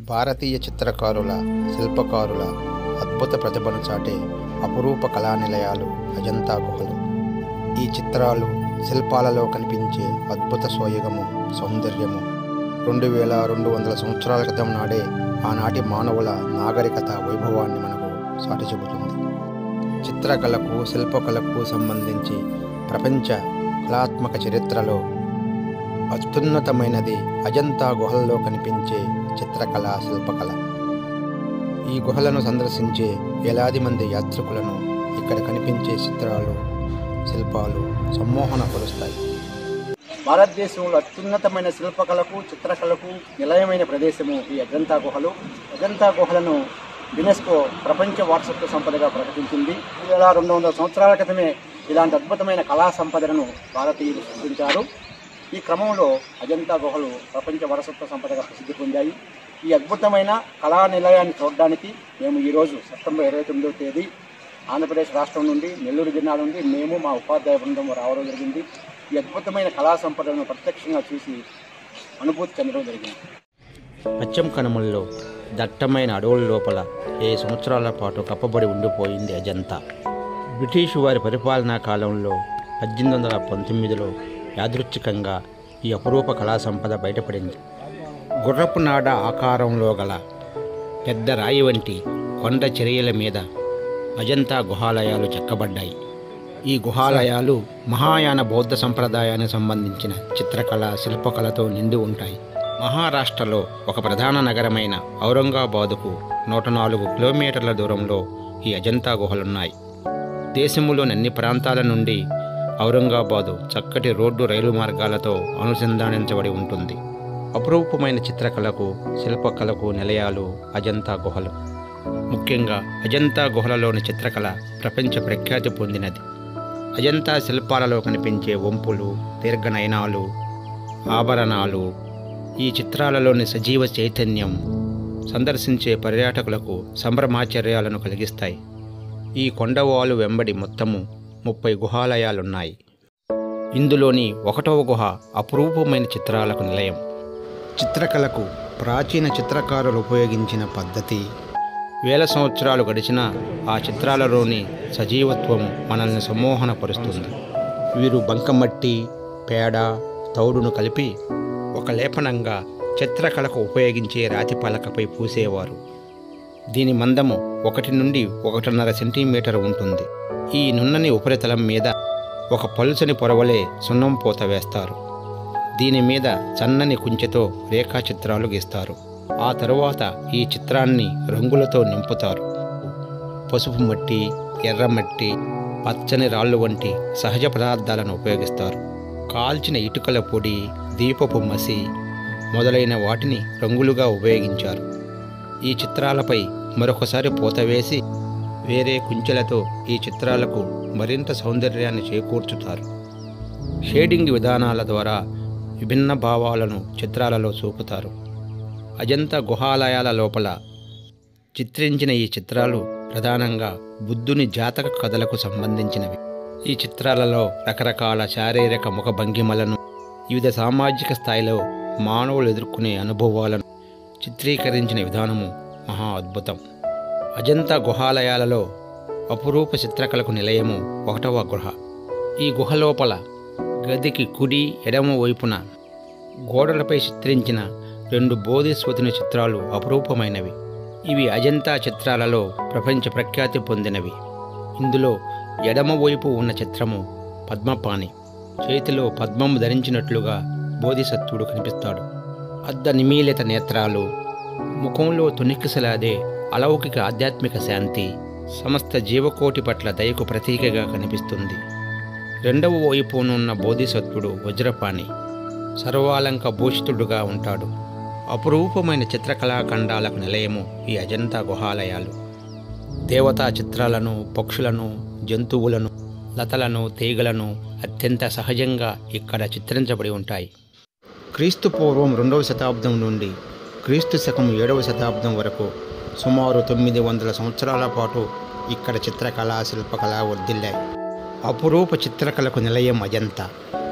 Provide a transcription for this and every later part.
భారతీయ చిత్రకారుల శిల్పకారుల అద్భుత ప్రతిభను చాటే అపురూప కళా నిలయాలు అజంతా గుహలు ఈ చిత్రాలు శిల్పాలలో కనిపించే అద్భుత సోయగము సౌందర్యము రెండు వేల రెండు వందల సంవత్సరాల క్రితం నాడే ఆనాటి మానవుల నాగరికత వైభవాన్ని మనకు సాటి చెబుతుంది చిత్రకళకు శిల్పకళకు సంబంధించి ప్రపంచ కళాత్మక చరిత్రలో అత్యున్నతమైనది అజంతా గుహల్లో కనిపించే చిత్రకళ శిల్పకళ ఈ గుహలను సందర్శించే వేలాది మంది యాత్రికులను ఇక్కడ కనిపించే చిత్రాలు శిల్పాలు సమ్మోహన పరుస్తాయి భారతదేశంలో అత్యున్నతమైన శిల్పకళకు చిత్రకళకు నిలయమైన ప్రదేశము ఈ అజంతా గుహలు అజంతా గుహలను యునెస్కో ప్రపంచ వారసత్వ సంపదగా ప్రకటించింది రెండు వేల రెండు వందల సంవత్సరాల క్రితమే ఇలాంటి అద్భుతమైన కళా సంపదను భారతీయులు సృష్టించారు ఈ క్రమంలో అజంతా గుహలు ప్రపంచ వారసత్వ సంపదగా ప్రసిద్ధి పొందాయి ఈ అద్భుతమైన కళా నిలయాన్ని చూడడానికి మేము ఈరోజు సెప్టెంబర్ ఇరవై తొమ్మిదవ తేదీ ఆంధ్రప్రదేశ్ రాష్ట్రం నుండి నెల్లూరు జిల్లా నుండి మేము మా ఉపాధ్యాయ బృందం రావడం జరిగింది ఈ అద్భుతమైన కళా సంపదను ప్రత్యక్షంగా చూసి అనుభూతి చెందడం జరిగింది పశ్చిమ కనుమల్లో దట్టమైన అడవుల లోపల ఏ సంవత్సరాల పాటు కప్పబడి ఉండిపోయింది అజంతా బ్రిటిషు వారి పరిపాలనా కాలంలో పద్దెనిమిది వందల పంతొమ్మిదిలో యాదృచ్ఛికంగా ఈ అపురూప కళా సంపద బయటపడింది గుర్రపు నాడ ఆకారంలో గల పెద్ద రాయి వంటి కొండ చర్యల మీద అజంతా గుహాలయాలు చెక్కబడ్డాయి ఈ గుహాలయాలు మహాయాన బౌద్ధ సంప్రదాయానికి సంబంధించిన చిత్రకళ శిల్పకళతో నిండి ఉంటాయి మహారాష్ట్రలో ఒక ప్రధాన నగరమైన ఔరంగాబాదుకు నూట నాలుగు కిలోమీటర్ల దూరంలో ఈ అజంతా గుహలున్నాయి దేశంలోని అన్ని ప్రాంతాల నుండి ఔరంగాబాదు చక్కటి రోడ్డు రైలు మార్గాలతో అనుసంధానించబడి ఉంటుంది అపురూపమైన చిత్రకళకు శిల్పకళకు నిలయాలు అజంతా గుహలు ముఖ్యంగా అజంతా గుహలలోని చిత్రకళ ప్రపంచ ప్రఖ్యాతి పొందినది అజంతా శిల్పాలలో కనిపించే వంపులు దీర్ఘనయనాలు ఆభరణాలు ఈ చిత్రాలలోని సజీవ చైతన్యం సందర్శించే పర్యాటకులకు సంభ్రమాచర్యాలను కలిగిస్తాయి ఈ కొండవాలు వెంబడి మొత్తము ముప్పై గుహాలయాలున్నాయి ఇందులోని ఒకటవ గుహ అపురూపమైన చిత్రాలకు నిలయం చిత్రకళకు ప్రాచీన చిత్రకారులు ఉపయోగించిన పద్ధతి వేల సంవత్సరాలు గడిచినా ఆ చిత్రాలలోని సజీవత్వం మనల్ని సమ్మోహనపరుస్తుంది వీరు బంకమట్టి పేడ తౌడును కలిపి ఒక లేపనంగా చిత్రకళకు ఉపయోగించే రాతి పలకపై పూసేవారు దీని మందము ఒకటి నుండి ఒకటిన్నర సెంటీమీటర్ ఉంటుంది ఈ నున్నని ఉపరితలం మీద ఒక పలుచని పొరవలే సున్నం పూత వేస్తారు దీని మీద సన్నని కుంచెతో రేఖాచిత్రాలు గీస్తారు ఆ తరువాత ఈ చిత్రాన్ని రంగులతో నింపుతారు పసుపు మట్టి ఎర్రమట్టి పచ్చని రాళ్ళు వంటి సహజ పదార్థాలను ఉపయోగిస్తారు కాల్చిన ఇటుకల పొడి దీపపు మసి మొదలైన వాటిని రంగులుగా ఉపయోగించారు ఈ చిత్రాలపై మరొకసారి పూత వేసి వేరే కుంచెలతో ఈ చిత్రాలకు మరింత సౌందర్యాన్ని చేకూర్చుతారు షేడింగ్ విధానాల ద్వారా విభిన్న భావాలను చిత్రాలలో చూపుతారు అజంతా గుహాలయాల లోపల చిత్రించిన ఈ చిత్రాలు ప్రధానంగా బుద్ధుని జాతక కథలకు సంబంధించినవి ఈ చిత్రాలలో రకరకాల శారీరక ముఖ భంగిమలను వివిధ సామాజిక స్థాయిలో మానవులు ఎదుర్కొనే అనుభవాలను చిత్రీకరించిన విధానము మహా అద్భుతం అజంతా గుహాలయాలలో అపురూప చిత్రకళకు నిలయము ఒకటవ గుహ ఈ గుహ లోపల గదికి కుడి ఎడమ వైపున గోడలపై చిత్రించిన రెండు బోధిస్వతుని చిత్రాలు అపురూపమైనవి ఇవి అజంతా చిత్రాలలో ప్రపంచ ప్రఖ్యాతి పొందినవి ఇందులో ఎడమవైపు ఉన్న చిత్రము పద్మపాణి చేతిలో పద్మము ధరించినట్లుగా బోధిసత్వుడు కనిపిస్తాడు అద్ద నిమీలిత నేత్రాలు ముఖంలో తునికిసలాదే అలౌకిక ఆధ్యాత్మిక శాంతి సమస్త జీవకోటి పట్ల దయకు ప్రతీకగా కనిపిస్తుంది రెండవ వైపునున్న బోధిసత్వుడు వజ్రపాణి సర్వాలంక భూషితుడుగా ఉంటాడు అపురూపమైన చిత్రకళాఖండాలకు నిలయము ఈ అజంతా గుహాలయాలు దేవతా చిత్రాలను పక్షులను జంతువులను లతలను తీగలను అత్యంత సహజంగా ఇక్కడ చిత్రించబడి ఉంటాయి క్రీస్తు పూర్వం రెండవ శతాబ్దం నుండి క్రీస్తు శకం ఏడవ శతాబ్దం వరకు సుమారు తొమ్మిది వందల సంవత్సరాల పాటు ఇక్కడ చిత్రకళ శిల్పకళ వర్ధిల్లాయి అపురూప చిత్రకళకు నిలయం అజంతా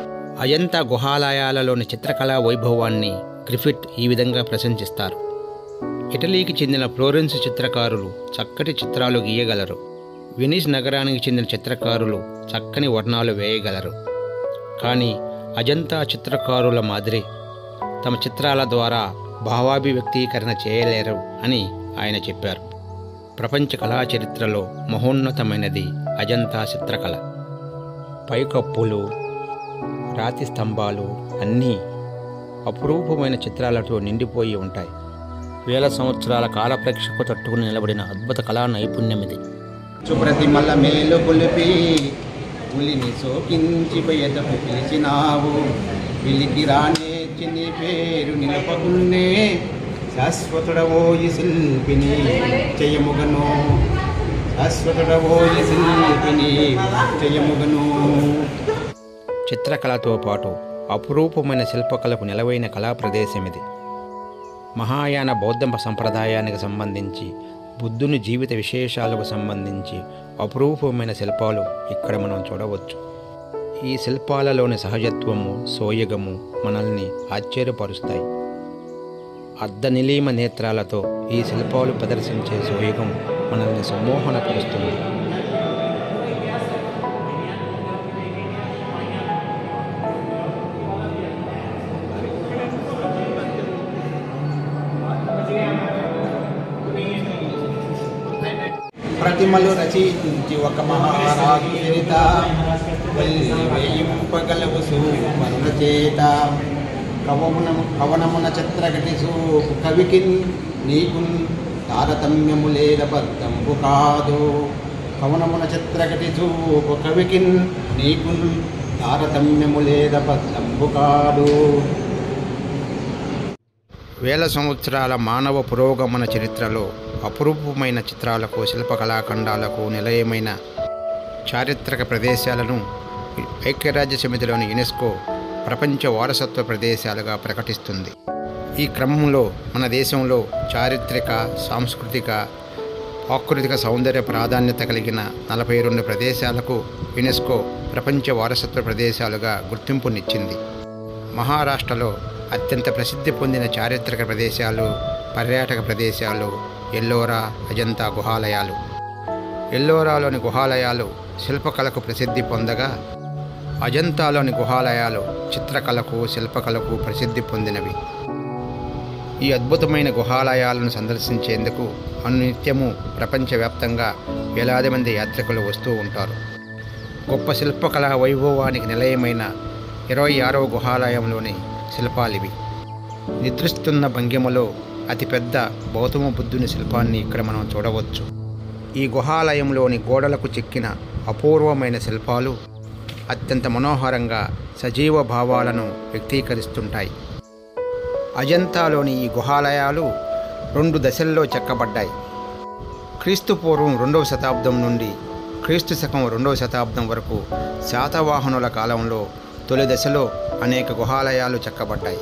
అజంతా గుహాలయాలలోని చిత్రకళా వైభవాన్ని గ్రిఫిట్ ఈ విధంగా ప్రశంసిస్తారు ఇటలీకి చెందిన ఫ్లోరెన్స్ చిత్రకారులు చక్కటి చిత్రాలు గీయగలరు వెనిస్ నగరానికి చెందిన చిత్రకారులు చక్కని వర్ణాలు వేయగలరు కానీ అజంతా చిత్రకారుల మాదిరి తమ చిత్రాల ద్వారా భావాభివ్యక్తీకరణ చేయలేరు అని ఆయన చెప్పారు ప్రపంచ కళా చరిత్రలో మహోన్నతమైనది అజంతా చిత్రకళ పైకప్పులు రాతి స్తంభాలు అన్నీ అపురూపమైన చిత్రాలతో నిండిపోయి ఉంటాయి వేల సంవత్సరాల కాల ప్రేక్షకు తట్టుకుని నిలబడిన అద్భుత కళా నైపుణ్యం ఇది సుప్రతిమల మేలు కొలిపి పులిని సోకించి బయటకు పిలిచినావు పిలికి రానేర్చి నీ పేరు నిలపకున్నే శాశ్వతుడవోయి శిల్పిని చేయముగను శాశ్వతుడవోయి శిల్పిని చేయముగను చిత్రకళతో పాటు అపురూపమైన శిల్పకళకు నిలవైన కళా ప్రదేశం ఇది మహాయాన బౌద్ధ సంప్రదాయానికి సంబంధించి బుద్ధుని జీవిత విశేషాలకు సంబంధించి అపురూపమైన శిల్పాలు ఇక్కడ మనం చూడవచ్చు ఈ శిల్పాలలోని సహజత్వము సోయగము మనల్ని ఆశ్చర్యపరుస్తాయి అర్ధనిలీమ నేత్రాలతో ఈ శిల్పాలు ప్రదర్శించే సోయగం మనల్ని సమ్మోహనపరుస్తుంది ప్రతిమలు రచించి ఒక మహారాజు చరిత వల్లి వేయింపగలవు సూమరుల చేత కవమున కవనమున చిత్రకటి సూపు కవికిన్ నీకున్ తారతమ్యము లేద బద్ధంపు కాదు కవనమున చిత్రకటి చూపు కవికిన్ నీకున్ తారతమ్యము లేద బద్ధంపు కాదు వేల సంవత్సరాల మానవ పురోగమన చరిత్రలో అపురూపమైన చిత్రాలకు శిల్పకళాఖండాలకు నిలయమైన చారిత్రక ప్రదేశాలను ఐక్యరాజ్య సమితిలోని యునెస్కో ప్రపంచ వారసత్వ ప్రదేశాలుగా ప్రకటిస్తుంది ఈ క్రమంలో మన దేశంలో చారిత్రక సాంస్కృతిక ప్రాకృతిక సౌందర్య ప్రాధాన్యత కలిగిన నలభై రెండు ప్రదేశాలకు యునెస్కో ప్రపంచ వారసత్వ ప్రదేశాలుగా గుర్తింపునిచ్చింది మహారాష్ట్రలో అత్యంత ప్రసిద్ధి పొందిన చారిత్రక ప్రదేశాలు పర్యాటక ప్రదేశాలు ఎల్లోరా అజంతా గుహాలయాలు ఎల్లోరాలోని గుహాలయాలు శిల్పకళకు ప్రసిద్ధి పొందగా అజంతాలోని గుహాలయాలు చిత్రకళకు శిల్పకళకు ప్రసిద్ధి పొందినవి ఈ అద్భుతమైన గుహాలయాలను సందర్శించేందుకు అనునిత్యము ప్రపంచవ్యాప్తంగా వేలాది మంది యాత్రికులు వస్తూ ఉంటారు గొప్ప శిల్పకళా వైభవానికి నిలయమైన ఇరవై ఆరవ గుహాలయంలోని శిల్పాలివి నిద్రిస్తున్న భంగిమలో అతిపెద్ద గౌతమ బుద్ధుని శిల్పాన్ని ఇక్కడ మనం చూడవచ్చు ఈ గుహాలయంలోని గోడలకు చెక్కిన అపూర్వమైన శిల్పాలు అత్యంత మనోహరంగా సజీవ భావాలను వ్యక్తీకరిస్తుంటాయి అజంతాలోని ఈ గుహాలయాలు రెండు దశల్లో చెక్కబడ్డాయి క్రీస్తు పూర్వం రెండవ శతాబ్దం నుండి క్రీస్తు శకం రెండవ శతాబ్దం వరకు శాతవాహనుల కాలంలో తొలి దశలో అనేక గుహాలయాలు చెక్కబడ్డాయి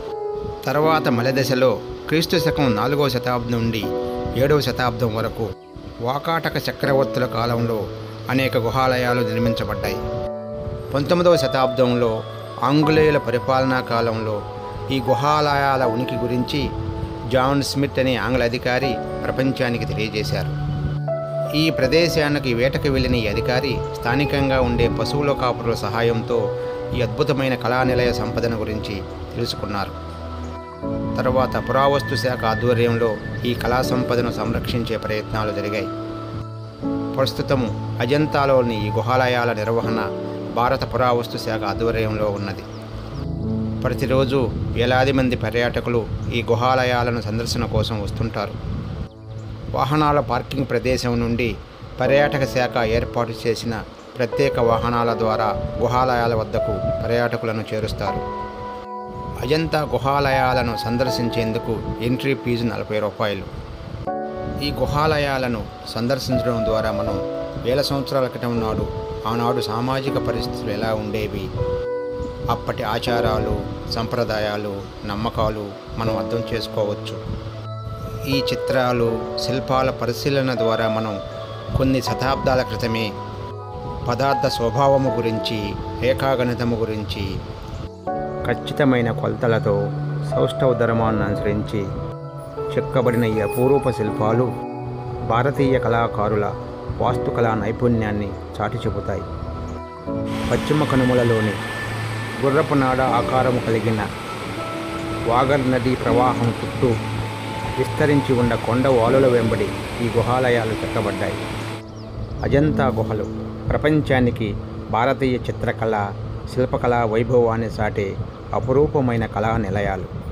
తర్వాత మల దశలో క్రీస్తు శకం నాలుగవ శతాబ్దం నుండి ఏడవ శతాబ్దం వరకు వాకాటక చక్రవర్తుల కాలంలో అనేక గుహాలయాలు నిర్మించబడ్డాయి పంతొమ్మిదవ శతాబ్దంలో ఆంగ్లేయుల పరిపాలనా కాలంలో ఈ గుహాలయాల ఉనికి గురించి జాన్ స్మిత్ అనే ఆంగ్ల అధికారి ప్రపంచానికి తెలియజేశారు ఈ ప్రదేశానికి వేటకు వెళ్ళిన ఈ అధికారి స్థానికంగా ఉండే పశువుల కాపురుల సహాయంతో ఈ అద్భుతమైన కళానిలయ సంపదన గురించి తెలుసుకున్నారు తర్వాత పురావస్తు శాఖ ఆధ్వర్యంలో ఈ కళా సంపదను సంరక్షించే ప్రయత్నాలు జరిగాయి ప్రస్తుతం అజంతాలోని ఈ గుహాలయాల నిర్వహణ భారత పురావస్తు శాఖ ఆధ్వర్యంలో ఉన్నది ప్రతిరోజు వేలాది మంది పర్యాటకులు ఈ గుహాలయాలను సందర్శన కోసం వస్తుంటారు వాహనాల పార్కింగ్ ప్రదేశం నుండి పర్యాటక శాఖ ఏర్పాటు చేసిన ప్రత్యేక వాహనాల ద్వారా గుహాలయాల వద్దకు పర్యాటకులను చేరుస్తారు అజంతా గుహాలయాలను సందర్శించేందుకు ఎంట్రీ ఫీజు నలభై రూపాయలు ఈ గుహాలయాలను సందర్శించడం ద్వారా మనం వేల సంవత్సరాల క్రితం నాడు ఆనాడు సామాజిక పరిస్థితులు ఎలా ఉండేవి అప్పటి ఆచారాలు సంప్రదాయాలు నమ్మకాలు మనం అర్థం చేసుకోవచ్చు ఈ చిత్రాలు శిల్పాల పరిశీలన ద్వారా మనం కొన్ని శతాబ్దాల క్రితమే పదార్థ స్వభావము గురించి రేఖాగణితము గురించి ఖచ్చితమైన కొలతలతో సౌష్ఠవ ధర్మాన్ని అనుసరించి చెక్కబడిన ఈ అపూరూప శిల్పాలు భారతీయ కళాకారుల వాస్తుకళా నైపుణ్యాన్ని చాటి చెబుతాయి పశ్చిమ కనుమలలోని గుర్రపు నాడ ఆకారము కలిగిన వాగర్ నదీ ప్రవాహం చుట్టూ విస్తరించి ఉన్న కొండ వాలుల వెంబడి ఈ గుహాలయాలు చెక్కబడ్డాయి అజంతా గుహలు ప్రపంచానికి భారతీయ చిత్రకళ శిల్పకళా వైభవాన్ని సాటే అపురూపమైన కళా నిలయాలు